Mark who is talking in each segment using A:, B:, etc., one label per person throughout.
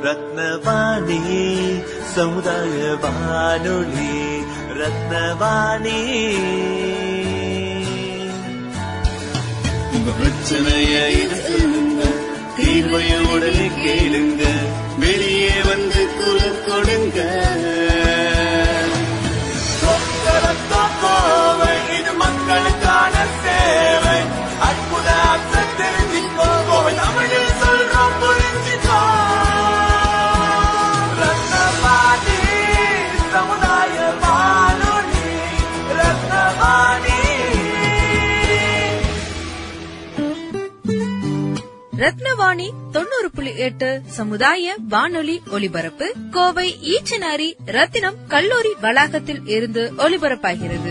A: ரத்னவாணி சமுதாய வானொலி ரத்னவாணி உங்க பிரச்சனைய இது சொல்லுங்க தீர்வைய உடனே கேளுங்க வெளியே வந்து குரல் கொடுங்க கோவை இது மக்களுக்கான சேவை அற்புத அர்த்தம் தெரிஞ்சுக்கோ கோவை தமிழில் சொல்றோம் புரிஞ்சுக்கோ ரத்னவாணி சமுதாய வானொலி ரத்னவாணி
B: ரத்னவாணி தொண்ணூறு புள்ளி எட்டு சமுதாய வானொலி ஒலிபரப்பு கோவை ஈச்சனாரி ரத்தினம் கல்லூரி வளாகத்தில் இருந்து ஒலிபரப்பாகிறது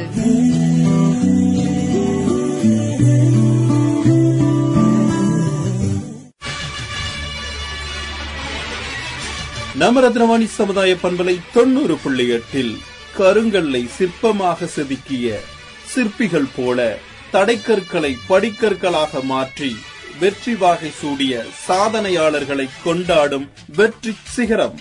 C: நம்ம ரத்னவாணி சமுதாய பண்பலை தொண்ணூறு புள்ளி எட்டில் கருங்கல்லை சிற்பமாக செதுக்கிய சிற்பிகள் போல தடைக்கற்களை படிக்கற்களாக மாற்றி வெற்றி வாகை சூடிய சாதனையாளர்களை கொண்டாடும் வெற்றி சிகரம்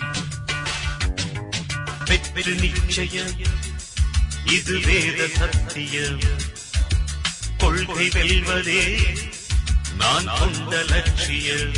A: வெற்றி நிச்சயம் இது வேத சத்தியம் கொள்கை வெல்வதே நான் கொண்ட லட்சியம்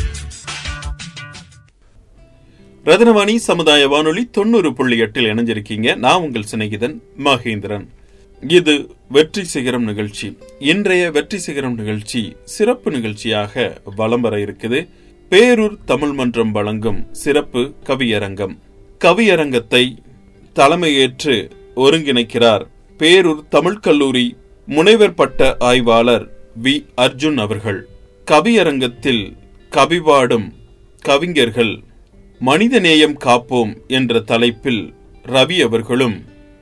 C: ரத்னவாணி சமுதாய வானொலி தொண்ணூறு புள்ளி எட்டில் இணைஞ்சிருக்கீங்க நான் உங்கள் சிநேகிதன் மகேந்திரன் இது வெற்றி சிகரம் நிகழ்ச்சி இன்றைய வெற்றி சிகரம் நிகழ்ச்சி சிறப்பு நிகழ்ச்சியாக வலம் வர இருக்குது பேரூர் தமிழ் மன்றம் வழங்கும் சிறப்பு கவியரங்கம் கவியரங்கத்தை தலைமையேற்று ஒருங்கிணைக்கிறார் பேரூர் தமிழ் கல்லூரி முனைவர் பட்ட ஆய்வாளர் வி அர்ஜுன் அவர்கள் கவியரங்கத்தில் கவிபாடும் கவிஞர்கள் மனிதநேயம் காப்போம் என்ற தலைப்பில் ரவி அவர்களும்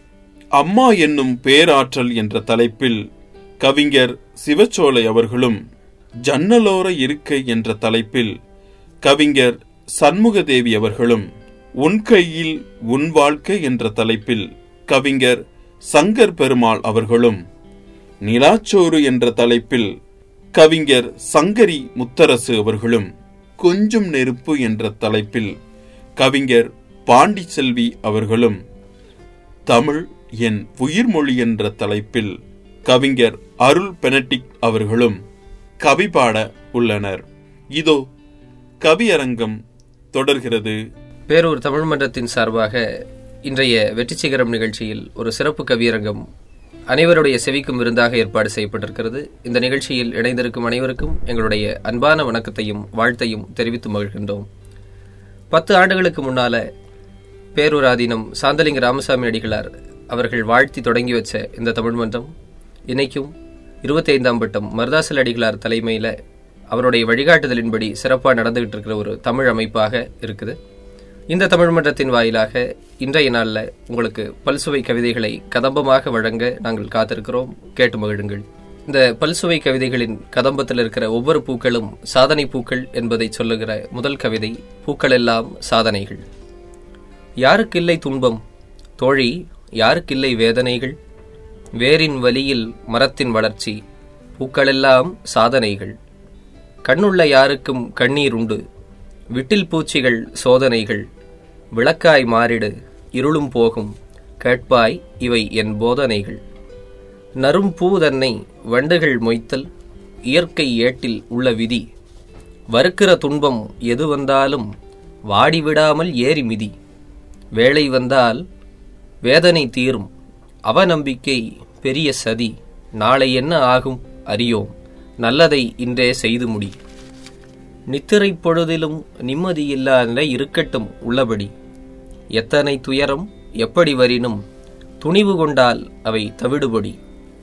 C: அம்மா என்னும் பேராற்றல் என்ற தலைப்பில் கவிஞர் சிவச்சோலை அவர்களும் ஜன்னலோர இருக்கை என்ற தலைப்பில் கவிஞர் சண்முகதேவி அவர்களும் உன் கையில் உன் வாழ்க்கை என்ற தலைப்பில் கவிஞர் சங்கர் பெருமாள் அவர்களும் நிலாச்சோறு என்ற தலைப்பில் கவிஞர் சங்கரி முத்தரசு அவர்களும் கொஞ்சம் நெருப்பு என்ற தலைப்பில் கவிஞர் பாண்டிச்செல்வி அவர்களும் தமிழ் என் உயிர்மொழி என்ற தலைப்பில் கவிஞர் அருள் பெனடிக் அவர்களும் கவி பாட உள்ளனர் இதோ கவியரங்கம் தொடர்கிறது
D: பேரூர் தமிழ் மன்றத்தின் சார்பாக இன்றைய வெற்றி சிகரம் நிகழ்ச்சியில் ஒரு சிறப்பு கவியரங்கம் அனைவருடைய செவிக்கும் விருந்தாக ஏற்பாடு செய்யப்பட்டிருக்கிறது இந்த நிகழ்ச்சியில் இணைந்திருக்கும் அனைவருக்கும் எங்களுடைய அன்பான வணக்கத்தையும் வாழ்த்தையும் தெரிவித்து மகிழ்கின்றோம் பத்து ஆண்டுகளுக்கு முன்னால பேரூராதீனம் சாந்தலிங்க ராமசாமி அடிகளார் அவர்கள் வாழ்த்தி தொடங்கி வச்ச இந்த தமிழ் மன்றம் இன்னைக்கும் இருபத்தைந்தாம் வட்டம் மருதாசல் அடிகளார் தலைமையில அவருடைய வழிகாட்டுதலின்படி சிறப்பாக நடந்துகிட்டு இருக்கிற ஒரு தமிழ் அமைப்பாக இருக்குது இந்த தமிழ் மன்றத்தின் வாயிலாக இன்றைய நாளில் உங்களுக்கு பல்சுவை கவிதைகளை கதம்பமாக வழங்க நாங்கள் காத்திருக்கிறோம் கேட்டு மகிழுங்கள் இந்த பல்சுவை கவிதைகளின் கதம்பத்தில் இருக்கிற ஒவ்வொரு பூக்களும் சாதனை பூக்கள் என்பதை சொல்லுகிற முதல் கவிதை பூக்கள் எல்லாம் சாதனைகள் யாருக்கில்லை துன்பம் தோழி யாருக்கில்லை வேதனைகள் வேரின் வலியில் மரத்தின் வளர்ச்சி பூக்களெல்லாம் சாதனைகள் கண்ணுள்ள யாருக்கும் கண்ணீர் உண்டு விட்டில் பூச்சிகள் சோதனைகள் விளக்காய் மாறிடு இருளும் போகும் கேட்பாய் இவை என் போதனைகள் நரும் பூ தன்னை வண்டுகள் மொய்த்தல் இயற்கை ஏட்டில் உள்ள விதி வறுக்கிற துன்பம் எது வந்தாலும் வாடிவிடாமல் ஏறி மிதி வேலை வந்தால் வேதனை தீரும் அவநம்பிக்கை பெரிய சதி நாளை என்ன ஆகும் அறியோம் நல்லதை இன்றே செய்து முடி நித்திரை பொழுதிலும் நிம்மதியில்லாத இருக்கட்டும் உள்ளபடி எத்தனை துயரம் எப்படி வரினும் துணிவு கொண்டால் அவை தவிடுபடி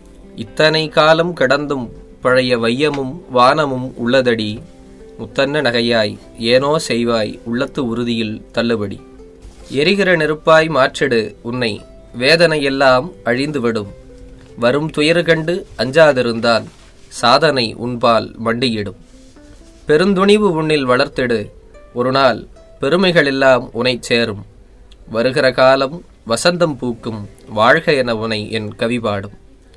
D: இத்தனை காலம் கடந்தும் பழைய வையமும் வானமும் உள்ளதடி முத்தன்ன நகையாய் ஏனோ செய்வாய் உள்ளத்து உறுதியில் தள்ளுபடி எரிகிற நெருப்பாய் மாற்றிடு உன்னை வேதனையெல்லாம் அழிந்துவிடும் வரும் துயரு கண்டு அஞ்சாதிருந்தால் சாதனை உன்பால் மண்டியிடும் பெருந்துணிவு உன்னில் வளர்த்திடு ஒரு நாள் பெருமைகளெல்லாம் உனைச் சேரும் வருகிற காலம் வசந்தம் பூக்கும் வாழ்க என உனை என் கவி பாடும்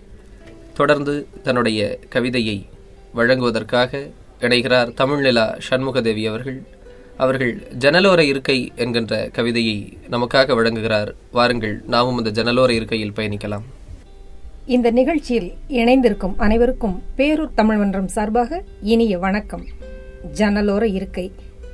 D: தொடர்ந்து தன்னுடைய கவிதையை வழங்குவதற்காக இணைகிறார் தமிழ்நிலா சண்முகதேவி அவர்கள் அவர்கள் ஜன்னலோர இருக்கை என்கின்ற கவிதையை நமக்காக வழங்குகிறார் வாருங்கள் நாமும் அந்த ஜன்னலோர இருக்கையில் பயணிக்கலாம்
E: இந்த நிகழ்ச்சியில் இணைந்திருக்கும் அனைவருக்கும் பேரூர் தமிழ் மன்றம் சார்பாக இனிய வணக்கம் ஜன்னலோர இருக்கை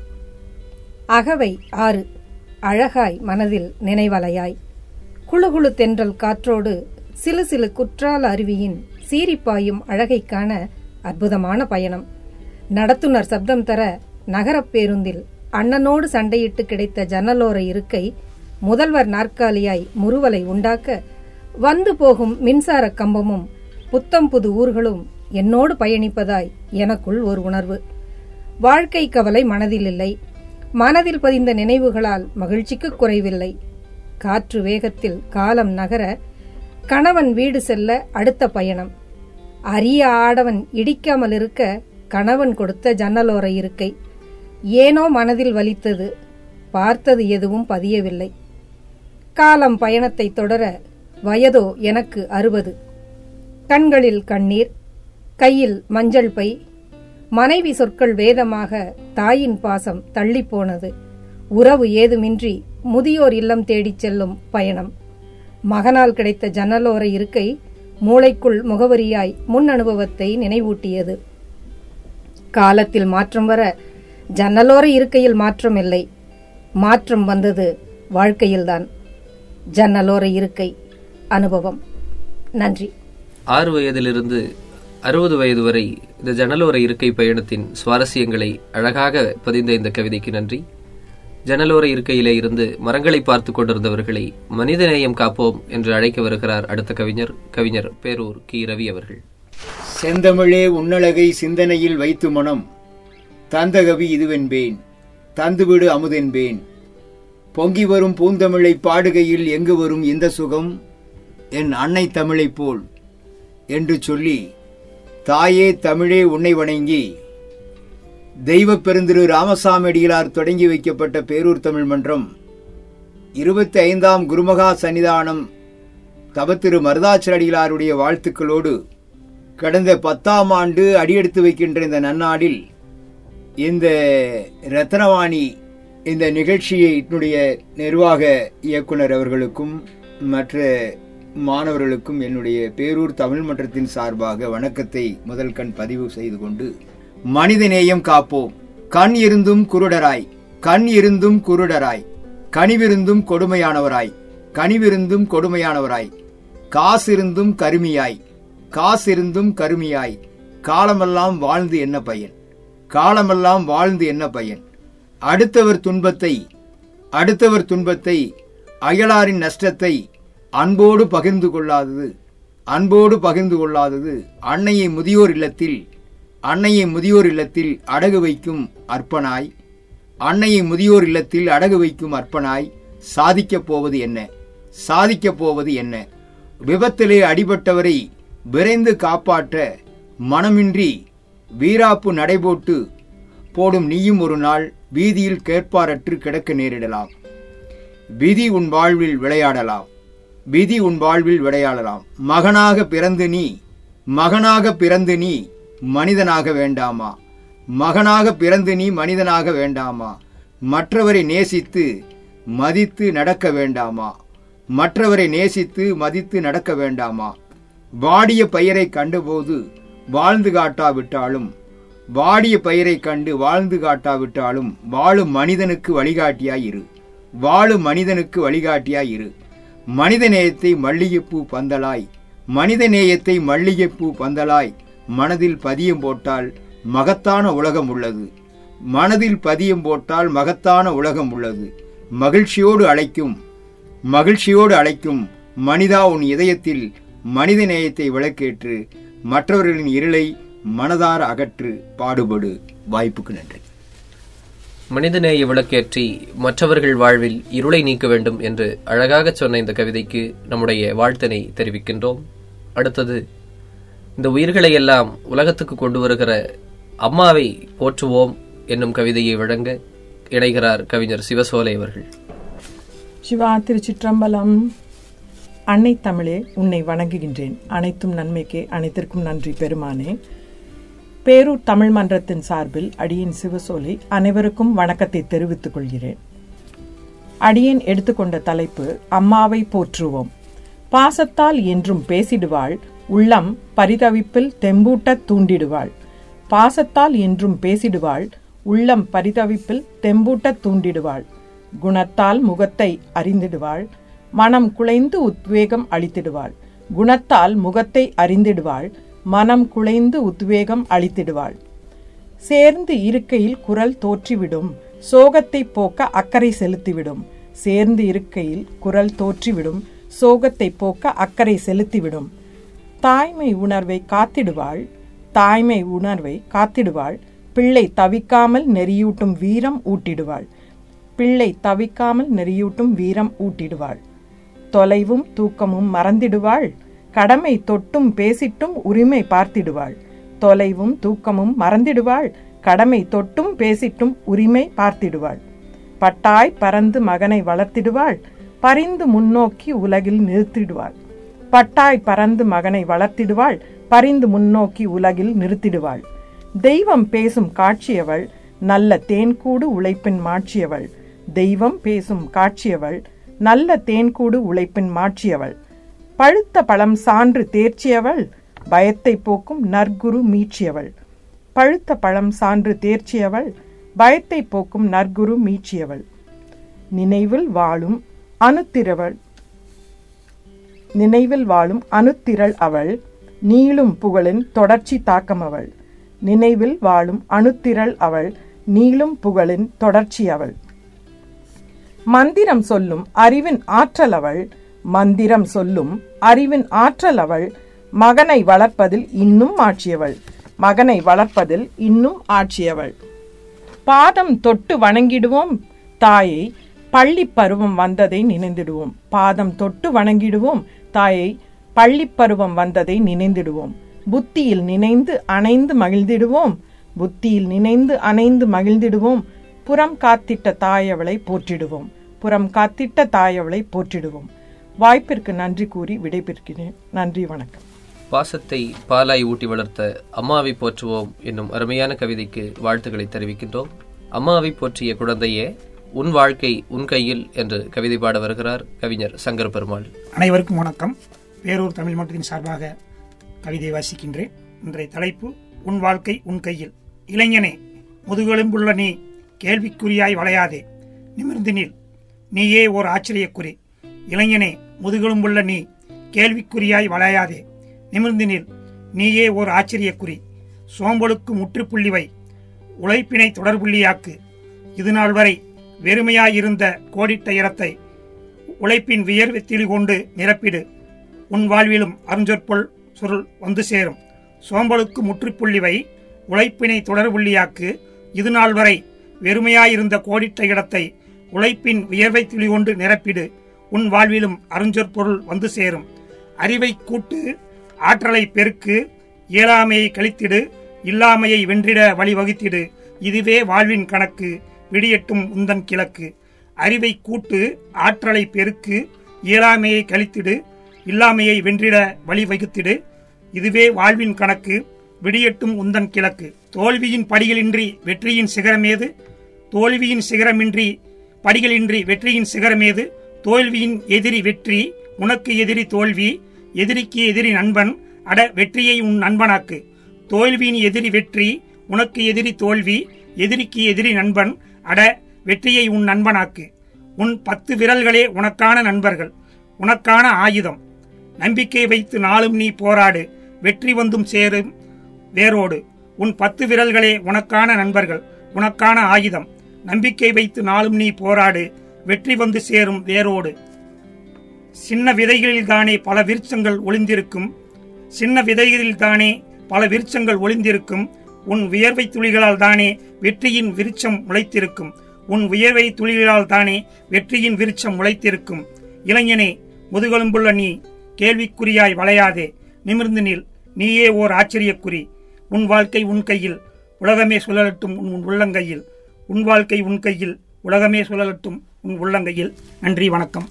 E: அகவை ஆறு அழகாய் மனதில் நினைவலையாய் குளுகுளு தென்றல் காற்றோடு சிலு சிலு குற்றால அருவியின் சீரிப்பாயும் அழகை காண அற்புதமான பயணம் நடத்துனர் சப்தம் தர நகரப் பேருந்தில் அண்ணனோடு சண்டையிட்டு கிடைத்த ஜன்னலோர இருக்கை முதல்வர் நாற்காலியாய் முறுவலை உண்டாக்க வந்து போகும் மின்சார கம்பமும் புத்தம் புது ஊர்களும் என்னோடு பயணிப்பதாய் எனக்குள் ஒரு உணர்வு வாழ்க்கை கவலை மனதில் இல்லை மனதில் பதிந்த நினைவுகளால் மகிழ்ச்சிக்கு குறைவில்லை காற்று வேகத்தில் காலம் நகர கணவன் வீடு செல்ல அடுத்த பயணம் அரிய ஆடவன் இடிக்காமல் இருக்க கணவன் கொடுத்த ஜன்னலோர இருக்கை ஏனோ மனதில் வலித்தது பார்த்தது எதுவும் பதியவில்லை காலம் பயணத்தை தொடர வயதோ எனக்கு அறுபது கண்களில் கண்ணீர் கையில் மஞ்சள் பை மனைவி சொற்கள் வேதமாக தாயின் பாசம் தள்ளிப் போனது உறவு ஏதுமின்றி முதியோர் இல்லம் தேடிச் செல்லும் பயணம் மகனால் கிடைத்த ஜன்னலோர இருக்கை மூளைக்குள் முகவரியாய் முன் அனுபவத்தை நினைவூட்டியது காலத்தில் மாற்றம் வர ஜன்னலோர இருக்கையில் மாற்றம் இல்லை மாற்றம் வந்தது வாழ்க்கையில்தான் ஜன்னலோர இருக்கை அனுபவம் நன்றி
D: ஆறு வயதிலிருந்து அறுபது வயது வரை இந்த ஜன்னலோர இருக்கை பயணத்தின் சுவாரஸ்யங்களை அழகாக பதிந்த இந்த கவிதைக்கு நன்றி ஜன்னலோர இருக்கையிலே இருந்து மரங்களை பார்த்து கொண்டிருந்தவர்களை மனிதநேயம் காப்போம் என்று அழைக்க வருகிறார் அடுத்த கவிஞர் கவிஞர் பேரூர் கி ரவி அவர்கள்
F: செந்தமிழே உன்னழகை சிந்தனையில் வைத்து மனம் தந்தகவி இதுவென்பேன் தந்துவிடு அமுதென்பேன் பொங்கி வரும் பூந்தமிழை பாடுகையில் எங்கு வரும் இந்த சுகம் என் அன்னை தமிழைப் போல் என்று சொல்லி தாயே தமிழே உன்னை வணங்கி தெய்வப் பெருந்திரு ராமசாமி அடிகளார் தொடங்கி வைக்கப்பட்ட பேரூர் தமிழ் மன்றம் இருபத்தி ஐந்தாம் குருமகா சன்னிதானம் தவத்திரு மருதாச்சல அடிகளாருடைய வாழ்த்துக்களோடு கடந்த பத்தாம் ஆண்டு அடியெடுத்து வைக்கின்ற இந்த நன்னாளில் இந்த ரத்னவாணி இந்த நிகழ்ச்சியை என்னுடைய நிர்வாக இயக்குனர் அவர்களுக்கும் மற்ற மாணவர்களுக்கும் என்னுடைய பேரூர் தமிழ் மன்றத்தின் சார்பாக வணக்கத்தை முதல் கண் பதிவு செய்து கொண்டு மனிதநேயம் காப்போம் கண் இருந்தும் குருடராய் கண் இருந்தும் குருடராய் கனிவிருந்தும் கொடுமையானவராய் கனிவிருந்தும் கொடுமையானவராய் காசிருந்தும் கருமியாய் காசிருந்தும் கருமியாய் காலமெல்லாம் வாழ்ந்து என்ன பயன் காலமெல்லாம் வாழ்ந்து என்ன பயன் அடுத்தவர் துன்பத்தை அடுத்தவர் துன்பத்தை அயலாரின் நஷ்டத்தை அன்போடு பகிர்ந்து கொள்ளாதது அன்போடு பகிர்ந்து கொள்ளாதது அன்னையை முதியோர் இல்லத்தில் அன்னையை முதியோர் இல்லத்தில் அடகு வைக்கும் அற்பனாய் அன்னையை முதியோர் இல்லத்தில் அடகு வைக்கும் அற்பனாய் சாதிக்கப் போவது என்ன சாதிக்கப் போவது என்ன விபத்திலே அடிபட்டவரை விரைந்து காப்பாற்ற மனமின்றி வீராப்பு நடைபோட்டு போடும் நீயும் ஒரு நாள் வீதியில் கேட்பாரற்று கிடக்க நேரிடலாம் விதி உன் வாழ்வில் விளையாடலாம் விதி உன் வாழ்வில் விளையாடலாம் மகனாக பிறந்து நீ மகனாக பிறந்து நீ மனிதனாக வேண்டாமா மகனாக பிறந்து நீ மனிதனாக வேண்டாமா மற்றவரை நேசித்து மதித்து நடக்க வேண்டாமா மற்றவரை நேசித்து மதித்து நடக்க வேண்டாமா வாடிய பயிரை கண்டபோது வாழ்ந்து காட்டாவிட்டாலும் வாடிய பயிரை கண்டு வாழ்ந்து காட்டாவிட்டாலும் வாழும் மனிதனுக்கு வழிகாட்டியாய் இரு வாழும் மனிதனுக்கு வழிகாட்டியாய் இரு மனித நேயத்தை மல்லிகைப்பூ பந்தலாய் மனித நேயத்தை மல்லிகைப்பூ பந்தலாய் மனதில் பதியம் போட்டால் மகத்தான உலகம் உள்ளது மனதில் பதியம் போட்டால் மகத்தான உலகம் உள்ளது மகிழ்ச்சியோடு அழைக்கும் மகிழ்ச்சியோடு அழைக்கும் மனிதா உன் இதயத்தில் மனித நேயத்தை விளக்கேற்று மற்றவர்களின் இருளை மனதார அகற்று பாடுபடு வாய்ப்புக்கு நன்றி
D: மனிதநேய விளக்கேற்றி மற்றவர்கள் வாழ்வில் இருளை நீக்க வேண்டும் என்று அழகாக சொன்ன இந்த கவிதைக்கு நம்முடைய வாழ்த்தினை தெரிவிக்கின்றோம் அடுத்தது இந்த உயிர்களை எல்லாம் உலகத்துக்கு கொண்டு வருகிற அம்மாவை போற்றுவோம் என்னும் கவிதையை வழங்க இணைகிறார் கவிஞர் சிவசோலை அவர்கள்
G: சிவா திருச்சிற்றம்பலம் அன்னை தமிழே உன்னை வணங்குகின்றேன் அனைத்தும் நன்மைக்கே அனைத்திற்கும் நன்றி பெருமானே பேரூர் தமிழ் மன்றத்தின் சார்பில் அடியேன் சிவசோலை அனைவருக்கும் வணக்கத்தை தெரிவித்துக் கொள்கிறேன் அடியேன் எடுத்துக்கொண்ட தலைப்பு அம்மாவை போற்றுவோம் பாசத்தால் என்றும் பேசிடுவாள் உள்ளம் பரிதவிப்பில் தெம்பூட்டத் தூண்டிடுவாள் பாசத்தால் என்றும் பேசிடுவாள் உள்ளம் பரிதவிப்பில் தெம்பூட்டத் தூண்டிடுவாள் குணத்தால் முகத்தை அறிந்திடுவாள் மனம் குலைந்து உத்வேகம் அளித்திடுவாள் குணத்தால் முகத்தை அறிந்திடுவாள் மனம் குலைந்து உத்வேகம் அளித்திடுவாள் சேர்ந்து இருக்கையில் குரல் தோற்றிவிடும் சோகத்தை போக்க அக்கறை செலுத்திவிடும் சேர்ந்து இருக்கையில் குரல் தோற்றிவிடும் சோகத்தை போக்க அக்கறை செலுத்திவிடும் தாய்மை உணர்வை காத்திடுவாள் தாய்மை உணர்வை காத்திடுவாள் பிள்ளை தவிக்காமல் நெறியூட்டும் வீரம் ஊட்டிடுவாள் பிள்ளை தவிக்காமல் நெறியூட்டும் வீரம் ஊட்டிடுவாள் தொலைவும் தூக்கமும் மறந்திடுவாள் கடமை தொட்டும் பேசிட்டும் உரிமை பார்த்திடுவாள் தொலைவும் தூக்கமும் மறந்திடுவாள் கடமை தொட்டும் பேசிட்டும் உரிமை பார்த்திடுவாள் பட்டாய் பறந்து மகனை வளர்த்திடுவாள் பரிந்து முன்னோக்கி உலகில் நிறுத்திடுவாள் பட்டாய் பறந்து மகனை வளர்த்திடுவாள் பரிந்து முன்னோக்கி உலகில் நிறுத்திடுவாள் தெய்வம் பேசும் காட்சியவள் நல்ல தேன்கூடு உழைப்பின் மாட்சியவள் தெய்வம் பேசும் காட்சியவள் நல்ல தேன்கூடு உழைப்பின் மாட்சியவள் பழுத்த பழம் சான்று தேர்ச்சியவள் பயத்தை போக்கும் நற்குரு மீட்சியவள் பழுத்த பழம் சான்று தேர்ச்சியவள் பயத்தை போக்கும் நற்குரு மீட்சியவள் நினைவில் வாழும் அணுத்திரவள் நினைவில் வாழும் அணுத்திரள் அவள் நீளும் புகழின் தொடர்ச்சி தாக்கம் அவள் நினைவில் வாழும் அணுத்திரள் அவள் நீளும் புகழின் தொடர்ச்சி அவள் மந்திரம் சொல்லும் அறிவின் ஆற்றல் அவள் மந்திரம் சொல்லும் அறிவின் ஆற்றல் அவள் மகனை வளர்ப்பதில் இன்னும் ஆட்சியவள் மகனை வளர்ப்பதில் இன்னும் ஆட்சியவள் பாதம் தொட்டு வணங்கிடுவோம் தாயை பள்ளி பருவம் வந்ததை நினைந்திடுவோம் பாதம் தொட்டு வணங்கிடுவோம் தாயை பள்ளி பருவம் வந்ததை நினைந்திடுவோம் புத்தியில் நினைந்து அணைந்து மகிழ்ந்திடுவோம் புத்தியில் நினைந்து அணைந்து மகிழ்ந்திடுவோம் புறம் காத்திட்ட தாயவளை போற்றிடுவோம் புறம் காத்திட்ட தாயவளை போற்றிடுவோம் வாய்ப்பிற்கு நன்றி கூறி விடைபெறுகிறேன் நன்றி வணக்கம்
D: பாசத்தை பாலாய் ஊட்டி வளர்த்த அம்மாவை போற்றுவோம் என்னும் அருமையான கவிதைக்கு வாழ்த்துக்களை தெரிவிக்கின்றோம் அம்மாவை போற்றிய குழந்தையே உன் வாழ்க்கை உன் கையில் என்று கவிதை பாட வருகிறார் கவிஞர் சங்கர் பெருமாள்
H: அனைவருக்கும் வணக்கம் பேரூர் தமிழ் மன்றத்தின் சார்பாக கவிதை வாசிக்கின்றேன் இன்றைய தலைப்பு உன் வாழ்க்கை உன் கையில் இளைஞனே முதுகெலும்புள்ள நீ கேள்விக்குறியாய் வளையாதே நிமிர்ந்து நில் நீயே ஓர் ஆச்சரியக்குறி இளைஞனே முதுகெலும்புள்ள நீ கேள்விக்குறியாய் வளையாதே நிமிர்ந்து நில் நீயே ஓர் ஆச்சரியக்குறி சோம்பலுக்கு முற்றுப்புள்ளி வை உழைப்பினை தொடர்புள்ளியாக்கு இதுநாள் வரை வெறுமையாயிருந்த கோடிட்ட இடத்தை உழைப்பின் வியர்வை கொண்டு நிரப்பிடு உன் வாழ்விலும் அருஞ்சொற்பொல் சுருள் வந்து சேரும் சோம்பலுக்கு முற்றுப்புள்ளி வை உழைப்பினை தொடர்புள்ளியாக்கு இதுநாள் வரை வெறுமையாயிருந்த கோடிட்ட இடத்தை உழைப்பின் வியர்வை கொண்டு நிரப்பிடு உன் வாழ்விலும் அருஞ்சொற்பொருள் வந்து சேரும் அறிவை கூட்டு ஆற்றலை பெருக்கு இயலாமையை கழித்திடு இல்லாமையை வென்றிட வழிவகுத்திடு இதுவே வாழ்வின் கணக்கு விடியட்டும் உந்தன் கிழக்கு அறிவை கூட்டு ஆற்றலை பெருக்கு இயலாமையை கழித்திடு இல்லாமையை வென்றிட வழிவகுத்திடு இதுவே வாழ்வின் கணக்கு விடியட்டும் உந்தன் கிழக்கு தோல்வியின் படிகளின்றி வெற்றியின் சிகரமேது தோல்வியின் சிகரமின்றி படிகளின்றி வெற்றியின் சிகரமேது தோல்வியின் எதிரி வெற்றி உனக்கு எதிரி தோல்வி எதிரிக்கு எதிரி நண்பன் அட வெற்றியை உன் நண்பனாக்கு தோல்வியின் எதிரி வெற்றி உனக்கு எதிரி தோல்வி எதிரிக்கு எதிரி நண்பன் அட வெற்றியை உன் நண்பனாக்கு உன் பத்து விரல்களே உனக்கான நண்பர்கள் உனக்கான ஆயுதம் நம்பிக்கை வைத்து நாளும் நீ போராடு வெற்றி வந்தும் சேரும் வேரோடு உன் பத்து விரல்களே உனக்கான நண்பர்கள் உனக்கான ஆயுதம் நம்பிக்கை வைத்து நாளும் நீ போராடு வெற்றி வந்து சேரும் வேரோடு சின்ன விதைகளில்தானே பல விருட்சங்கள் ஒளிந்திருக்கும் சின்ன விதைகளில்தானே பல விருட்சங்கள் ஒளிந்திருக்கும் உன் வியர்வை துளிகளால் தானே வெற்றியின் விருட்சம் முளைத்திருக்கும் உன் வியர்வை துளிகளால் தானே வெற்றியின் விருட்சம் முளைத்திருக்கும் இளைஞனே முதுகெலும்புள்ள நீ கேள்விக்குறியாய் வளையாதே நிமிர்ந்து நில் நீயே ஓர் ஆச்சரியக்குறி உன் வாழ்க்கை உன் கையில் உலகமே சுழலட்டும் உன் உள்ளங்கையில் உன் வாழ்க்கை உன் கையில் உலகமே சுழலட்டும் உன் உள்ளங்கையில் நன்றி வணக்கம்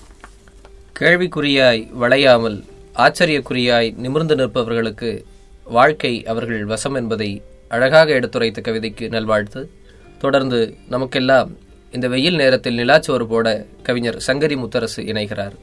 D: கேள்விக்குறியாய் வளையாமல் ஆச்சரியக்குறியாய் நிமிர்ந்து நிற்பவர்களுக்கு வாழ்க்கை அவர்கள் வசம் என்பதை அழகாக எடுத்துரைத்த கவிதைக்கு நல்வாழ்த்து தொடர்ந்து நமக்கெல்லாம் இந்த வெயில் நேரத்தில் நிலாச்சோறு போட கவிஞர் சங்கரி முத்தரசு இணைகிறார்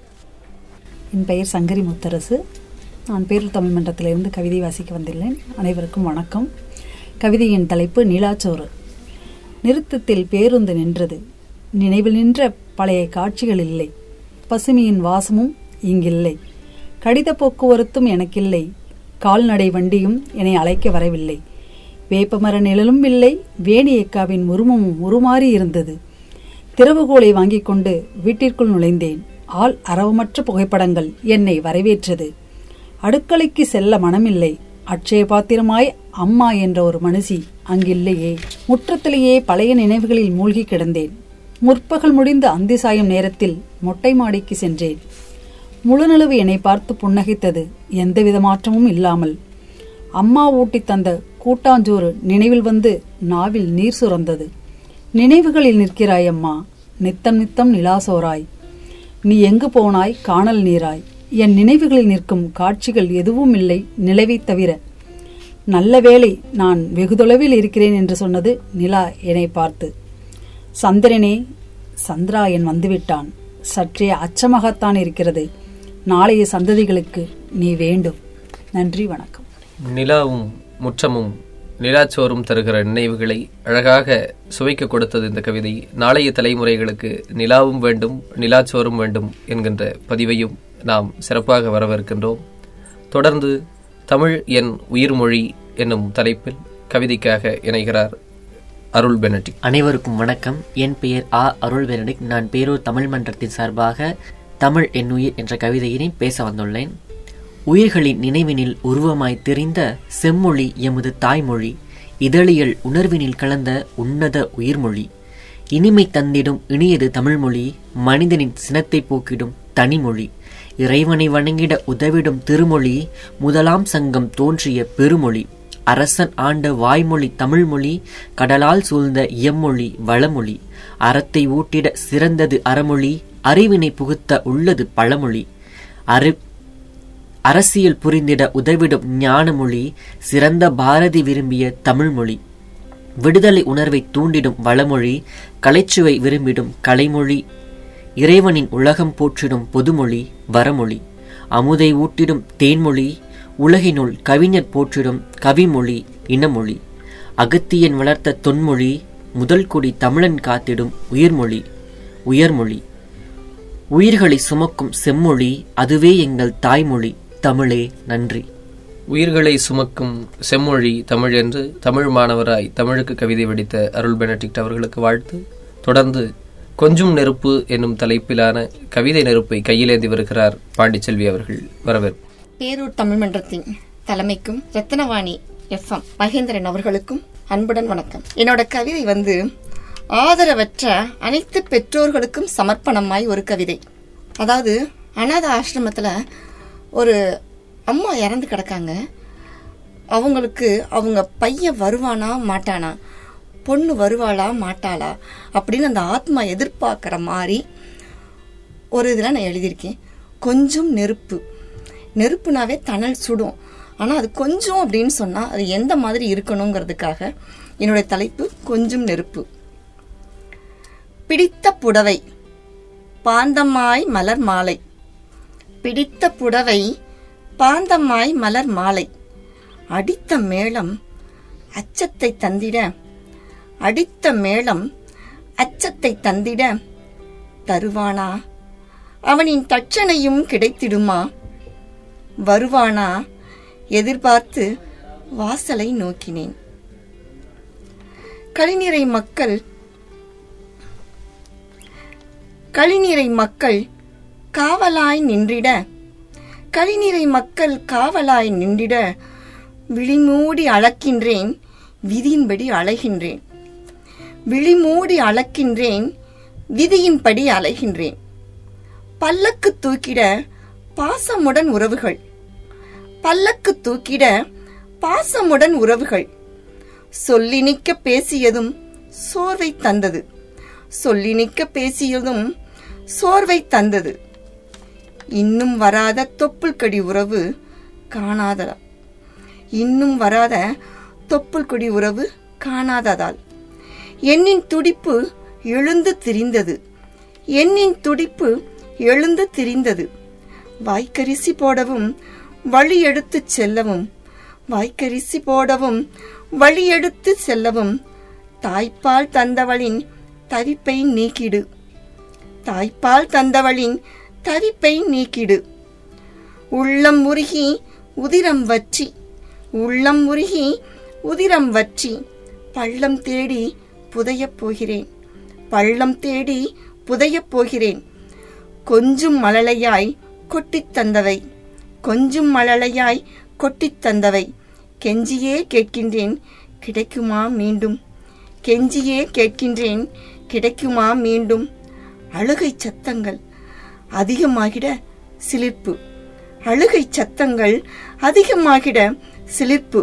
I: என் பெயர் சங்கரி முத்தரசு நான் பேரூர் தமிழ் மன்றத்திலிருந்து கவிதை வாசிக்க வந்துள்ளேன் அனைவருக்கும் வணக்கம் கவிதையின் தலைப்பு நிலாச்சோறு நிறுத்தத்தில் பேருந்து நின்றது நினைவில் நின்ற பழைய காட்சிகள் இல்லை பசுமையின் வாசமும் இங்கில்லை கடித போக்குவரத்தும் எனக்கில்லை கால்நடை வண்டியும் என்னை அழைக்க வரவில்லை வேப்பமர நிழலும் இல்லை வேணியக்காவின் உருவமும் உருமாறி இருந்தது திறவுகோலை வாங்கிக் கொண்டு வீட்டிற்குள் நுழைந்தேன் ஆள் அரவமற்ற புகைப்படங்கள் என்னை வரவேற்றது அடுக்கலைக்கு செல்ல மனமில்லை அட்சய பாத்திரமாய் அம்மா என்ற ஒரு மனுஷி அங்கில்லையே முற்றத்திலேயே பழைய நினைவுகளில் மூழ்கி கிடந்தேன் முற்பகல் முடிந்த அந்தி சாயும் நேரத்தில் மொட்டை மாடிக்கு சென்றேன் முழுநிலவு என்னை பார்த்து புன்னகைத்தது எந்தவித மாற்றமும் இல்லாமல் அம்மா ஊட்டி தந்த கூட்டாஞ்சோறு நினைவில் வந்து நாவில் நீர் சுரந்தது நினைவுகளில் நிற்கிறாய் அம்மா நித்தம் நித்தம் நிலாசோராய் நீ எங்கு போனாய் காணல் நீராய் என் நினைவுகளில் நிற்கும் காட்சிகள் எதுவும் இல்லை நிலவைத் தவிர நல்ல வேளை நான் வெகு தொலைவில் இருக்கிறேன் என்று சொன்னது நிலா என்னை பார்த்து சந்திரனே சந்திராயன் வந்துவிட்டான் சற்றே அச்சமாகத்தான் இருக்கிறது நாளைய சந்ததிகளுக்கு நீ வேண்டும் நன்றி வணக்கம்
D: நிலாவும் முற்றமும் நிலாச்சோறும் தருகிற நினைவுகளை அழகாக சுவைக்க கொடுத்தது இந்த கவிதை நாளைய தலைமுறைகளுக்கு நிலாவும் வேண்டும் நிலாச்சோறும் வேண்டும் என்கின்ற பதிவையும் நாம் சிறப்பாக வரவேற்கின்றோம் தொடர்ந்து தமிழ் என் உயிர்மொழி என்னும் தலைப்பில் கவிதைக்காக இணைகிறார் அருள் பெனடிக்
J: அனைவருக்கும் வணக்கம் என் பெயர் ஆ அருள் பெனடிக் நான் பேரூர் தமிழ் மன்றத்தின் சார்பாக தமிழ் என் உயிர் என்ற கவிதையினை பேச வந்துள்ளேன் உயிர்களின் நினைவினில் உருவமாய் தெரிந்த செம்மொழி எமது தாய்மொழி இதழியல் உணர்வினில் கலந்த உன்னத உயிர்மொழி இனிமை தந்திடும் இனியது தமிழ்மொழி மனிதனின் சினத்தை போக்கிடும் தனிமொழி இறைவனை வணங்கிட உதவிடும் திருமொழி முதலாம் சங்கம் தோன்றிய பெருமொழி அரசன் ஆண்ட வாய்மொழி தமிழ்மொழி கடலால் சூழ்ந்த எம்மொழி வளமொழி அறத்தை ஊட்டிட சிறந்தது அறமொழி அறிவினை புகுத்த உள்ளது பழமொழி அறி அரசியல் புரிந்திட உதவிடும் ஞானமொழி சிறந்த பாரதி விரும்பிய தமிழ்மொழி விடுதலை உணர்வை தூண்டிடும் வளமொழி கலைச்சுவை விரும்பிடும் கலைமொழி இறைவனின் உலகம் போற்றிடும் பொதுமொழி வரமொழி அமுதை ஊட்டிடும் தேன்மொழி உலகினுள் கவிஞர் போற்றிடும் கவிமொழி இனமொழி அகத்தியன் வளர்த்த தொன்மொழி முதல் கொடி தமிழன் காத்திடும் உயிர்மொழி உயர்மொழி உயிர்களை சுமக்கும் செம்மொழி அதுவே எங்கள் தாய்மொழி தமிழே நன்றி
D: உயிர்களை சுமக்கும் செம்மொழி தமிழ் என்று தமிழ் மாணவராய் தமிழுக்கு கவிதை வடித்த அருள் பெனடிக்ட் அவர்களுக்கு வாழ்த்து தொடர்ந்து கொஞ்சம் நெருப்பு என்னும் தலைப்பிலான கவிதை நெருப்பை கையிலேந்தி வருகிறார் பாண்டிச்செல்வி அவர்கள் வரவேற்பு
K: பேரூர் தமிழ் மன்றத்தின் தலைமைக்கும் ரத்னவாணி எஃப்எம் மகேந்திரன் அவர்களுக்கும் அன்புடன் வணக்கம் என்னோட கவிதை வந்து ஆதரவற்ற அனைத்து பெற்றோர்களுக்கும் சமர்ப்பணமாய் ஒரு கவிதை அதாவது அனாத ஆசிரமத்தில் ஒரு அம்மா இறந்து கிடக்காங்க அவங்களுக்கு அவங்க பையன் வருவானா மாட்டானா பொண்ணு வருவாளா மாட்டாளா அப்படின்னு அந்த ஆத்மா எதிர்பார்க்குற மாதிரி ஒரு இதில் நான் எழுதியிருக்கேன் கொஞ்சம் நெருப்பு நெருப்புனாவே தணல் சுடும் ஆனால் அது கொஞ்சம் அப்படின்னு சொன்னால் அது எந்த மாதிரி இருக்கணுங்கிறதுக்காக என்னுடைய தலைப்பு கொஞ்சம் நெருப்பு பிடித்த புடவை பாந்தமாய் மலர் மாலை பிடித்த புடவை பாந்தமாய் மலர் மாலை அடித்த மேளம் அச்சத்தை தந்திட அடித்த மேளம் அச்சத்தை தந்திட தருவானா அவனின் தட்சணையும் கிடைத்திடுமா வருவானா எதிர்பார்த்து வாசலை நோக்கினேன் கழிநிறை மக்கள் கழிநிறை மக்கள் காவலாய் நின்றிட கழிநிறை மக்கள் காவலாய் நின்றிட விழிமூடி அளக்கின்றேன் விதியின்படி அலைகின்றேன் விழிமூடி அளக்கின்றேன் விதியின்படி அலைகின்றேன் பல்லக்கு தூக்கிட பாசமுடன் உறவுகள் பல்லக்கு தூக்கிட பாசமுடன் உறவுகள் சொல்லி நிக்க பேசியதும் சோர்வை தந்தது சொல்லி நிக்க பேசியதும் சோர்வை தந்தது இன்னும் வராத தொப்புள் கடி உறவு காணாததா இன்னும் வராத தொப்புள் கொடி உறவு காணாததால் எண்ணின் துடிப்பு எழுந்து திரிந்தது எண்ணின் துடிப்பு எழுந்து திரிந்தது வாய்க்கரிசி போடவும் வழி எடுத்துச் செல்லவும் வாய்க்கரிசி போடவும் வழி எடுத்து செல்லவும் தாய்ப்பால் தந்தவளின் தவிப்பை நீக்கிடு தாய்ப்பால் தந்தவளின் தவிப்பை நீக்கிடு உள்ளம் உருகி உதிரம் வற்றி உள்ளம் உருகி உதிரம் வற்றி பள்ளம் தேடி புதையப் போகிறேன் பள்ளம் தேடி புதையப் போகிறேன் கொஞ்சும் மழலையாய் கொட்டித் தந்தவை கொஞ்சும் மழலையாய் கொட்டித் தந்தவை கெஞ்சியே கேட்கின்றேன் கிடைக்குமா மீண்டும் கெஞ்சியே கேட்கின்றேன் கிடைக்குமா மீண்டும் அழுகை சத்தங்கள் அதிகமாகிட சிலிர்ப்பு அழுகை சத்தங்கள் அதிகமாகிட சிலிர்ப்பு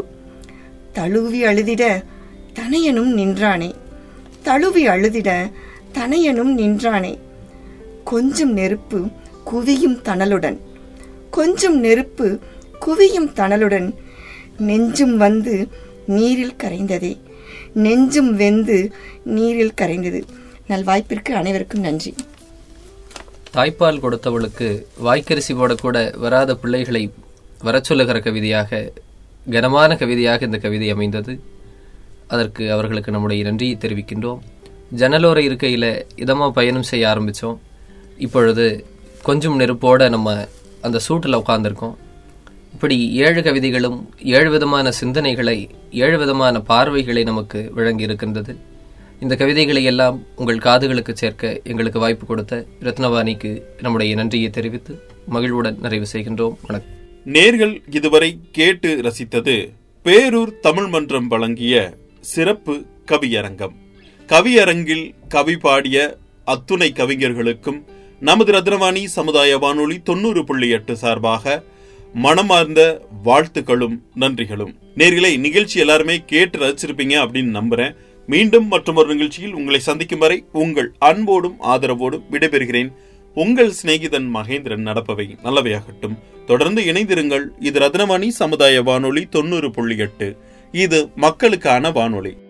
K: தழுவி அழுதிட தனையனும் நின்றானே தழுவி அழுதிட தனையனும் நின்றானே கொஞ்சம் நெருப்பு குவியும் தணலுடன் கொஞ்சம் நெருப்பு குவியும் தணலுடன் நெஞ்சும் வந்து நீரில் கரைந்ததே நெஞ்சும் வெந்து நீரில் கரைந்தது நல்வாய்ப்பிற்கு அனைவருக்கும் நன்றி
D: தாய்ப்பால் கொடுத்தவளுக்கு வாய்க்கரிசி போடக்கூட வராத பிள்ளைகளை வரச் சொல்லுகிற கவிதையாக கனமான கவிதையாக இந்த கவிதை அமைந்தது அதற்கு அவர்களுக்கு நம்முடைய நன்றியை தெரிவிக்கின்றோம் ஜன்னலோர இருக்கையில் இதமாக பயணம் செய்ய ஆரம்பித்தோம் இப்பொழுது கொஞ்சம் நெருப்போட நம்ம அந்த சூட்டில் உட்கார்ந்திருக்கோம் இப்படி ஏழு கவிதைகளும் ஏழு விதமான சிந்தனைகளை ஏழு விதமான பார்வைகளை நமக்கு வழங்கி இருக்கின்றது இந்த கவிதைகளை எல்லாம் உங்கள் காதுகளுக்கு சேர்க்க எங்களுக்கு வாய்ப்பு கொடுத்த ரத்னவாணிக்கு நம்முடைய நன்றியை தெரிவித்து மகிழ்வுடன் நிறைவு செய்கின்றோம் வணக்கம்
C: நேர்கள் இதுவரை கேட்டு ரசித்தது பேரூர் தமிழ் மன்றம் வழங்கிய சிறப்பு கவியரங்கம் கவியரங்கில் கவி பாடிய அத்துணை கவிஞர்களுக்கும் நமது ரத்னவாணி சமுதாய வானொலி தொண்ணூறு புள்ளி எட்டு சார்பாக மனமார்ந்த வாழ்த்துக்களும் நன்றிகளும் நேர்களை நிகழ்ச்சி எல்லாருமே கேட்டு ரசிச்சிருப்பீங்க அப்படின்னு நம்புறேன் மீண்டும் மற்றொரு நிகழ்ச்சியில் உங்களை சந்திக்கும் வரை உங்கள் அன்போடும் ஆதரவோடும் விடைபெறுகிறேன் உங்கள் சிநேகிதன் மகேந்திரன் நடப்பவை நல்லவையாகட்டும் தொடர்ந்து இணைந்திருங்கள் இது ரத்னவாணி சமுதாய வானொலி தொண்ணூறு புள்ளி எட்டு இது மக்களுக்கான வானொலி